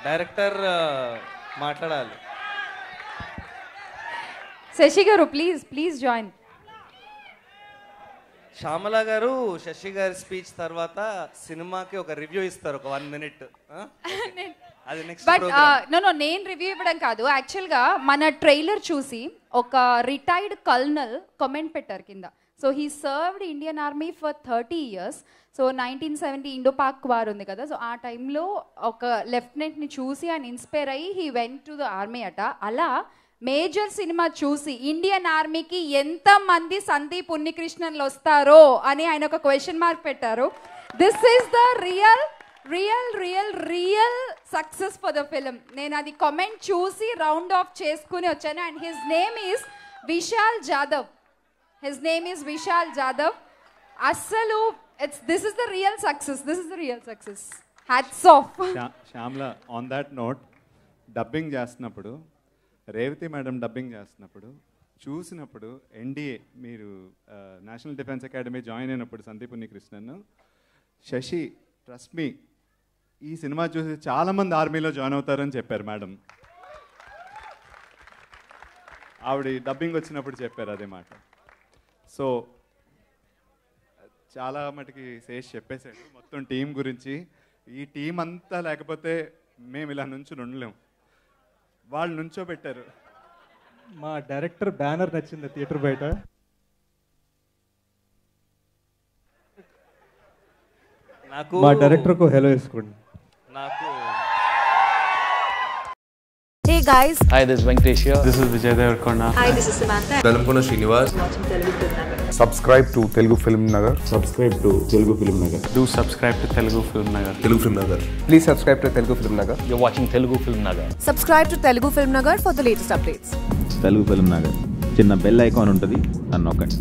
Director మాట్లాడాలి శశి గారు please please join Shyamala గారు శశి గారి స్పీచ్ తర్వాత సినిమాకి ఒక రివ్యూ ఇస్తారు ఒక వన్ మినిట్ అది నెక్స్ట్ బట్ నో నో నేను రివ్యూ ఇవ్వడం కాదు యాక్చువల్గా మన ట్రైలర్ చూసి ఒక రిటైర్డ్ కల్నల్ కామెంట్ పెట్టారు కింద so he served Indian army for thirty years so nineteen seventy Indo Pak war ఉంది కదా సో ఆ టైంలో ఒక లెఫ్టినెంట్ని చూసి ఆయన ఇన్స్పైర్ అయ్యి he went to the army అట అలా మేజర్ సినిమా చూసి ఇండియన్ ఆర్మీకి ఎంత మంది సందీప్ ఉన్నికృష్ణన్లు వస్తారో అని ఆయన ఒక క్వశ్చన్ మార్క్ పెట్టారు this is the real real real real success for the film నేను అది కామెంట్ చూసి రౌండ్ ఆఫ్ చేసుకుని వచ్చాను and his name is Vishal Jadhav his name is Vishal Jadhav అస్సలు it's this is the real success this is the real success hats off శ్యా- శ్యామ్ల on that note dubbing చేస్తున్నప్పుడు Revathi madam dubbing చేస్తున్నప్పుడు చూసినప్పుడు ఎన్డీఏ మీరు నేషనల్ డిఫెన్స్ అకాడమీ జాయిన్ అయినప్పుడు Sandeep Krishnan Sasi trust me ఈ cinema చూసి చాలామంది ఆర్మీలో జాయిన్ అవుతారని చెప్పారు మేడం ఆవిడ డబ్బింగ్ వచ్చినప్పుడు చెప్పారు అదే మాట సో చాలా మటుకి శేష్ చెప్పేశాడు మొత్తం టీం గురించి ఈ టీం అంతా లేకపోతే మేము ఇలా నుంచి ఉండలేం వాళ్ళు నుంచో పెట్టారు మా డైరెక్టర్ బ్యానర్ నచ్చింది థియేటర్ బయట నాకు మా డైరెక్టర్కు హెలో వేసుకోండి నాకు Hey guys, Hi, this is Venkatesh here. This is Vijay Devarkonda. hi, this is Samantha. Velankonda Srinivas subscribe to Telugu film Nagar Subscribe to Telugu Film Nagar. Do subscribe to Telugu Film Nagar. Telugu film Nagar please subscribe to Telugu film Nagar You're watching Telugu Film Nagar. Subscribe to Telugu Film Nagar for the latest updates. Telugu film Nagar చిన్న bell icon ఉంటుంది నన్ను నొక్కండి